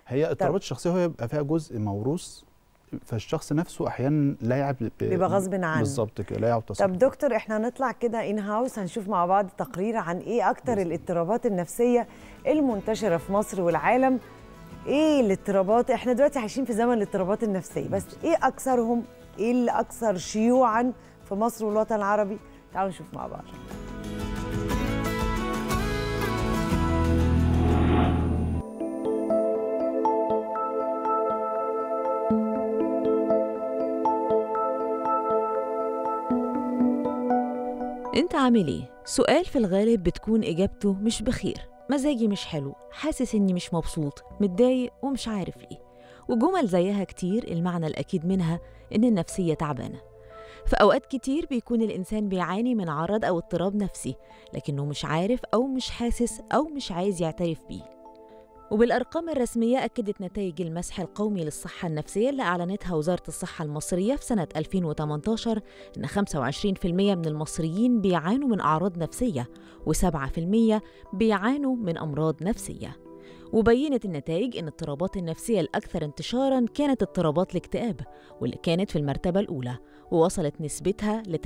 هي اضطرابات الشخصيه هو بيبقى فيها جزء موروث فالشخص نفسه احيانا لا يعب بيبقى غصب عنه بالظبط كده لا يعب تصرف طب دكتور احنا هنطلع كده ان هاوس هنشوف مع بعض تقرير عن ايه اكتر الاضطرابات النفسيه المنتشره في مصر والعالم ايه الاضطرابات احنا دلوقتي عايشين في زمن الاضطرابات النفسيه بس ايه اكثرهم ايه اللي اكثر شيوعا في مصر والوطن العربي تعالوا نشوف مع بعض انت عامل ايه سؤال في الغالب بتكون اجابته مش بخير مزاجي مش حلو حاسس اني مش مبسوط متضايق ومش عارف ليه وجمل زيها كتير المعنى الاكيد منها ان النفسيه تعبانه في اوقات كتير بيكون الانسان بيعاني من عرض او اضطراب نفسي لكنه مش عارف او مش حاسس او مش عايز يعترف بيه وبالأرقام الرسمية أكدت نتائج المسح القومي للصحة النفسية اللي أعلنتها وزارة الصحة المصرية في سنة 2018 إن 25% من المصريين بيعانوا من أعراض نفسية و7% بيعانوا من أمراض نفسية وبينت النتائج إن الاضطرابات النفسية الأكثر انتشاراً كانت اضطرابات الاكتئاب واللي كانت في المرتبة الأولى ووصلت نسبتها ل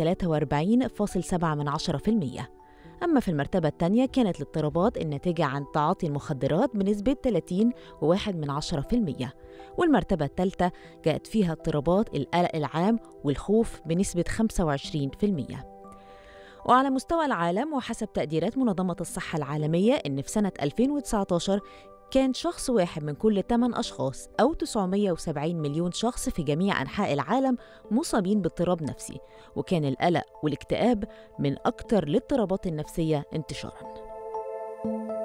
43.7% أما في المرتبة الثانية كانت الاضطرابات الناتجة عن تعاطي المخدرات بنسبة 30.1% والمرتبة الثالثة جاءت فيها اضطرابات القلق العام والخوف بنسبة 25%. وعلى مستوى العالم وحسب تقديرات منظمة الصحة العالمية إن في سنة 2019 كان شخص واحد من كل 8 أشخاص أو 970 مليون شخص في جميع أنحاء العالم مصابين باضطراب نفسي وكان القلق والاكتئاب من أكثر الاضطرابات النفسية انتشاراً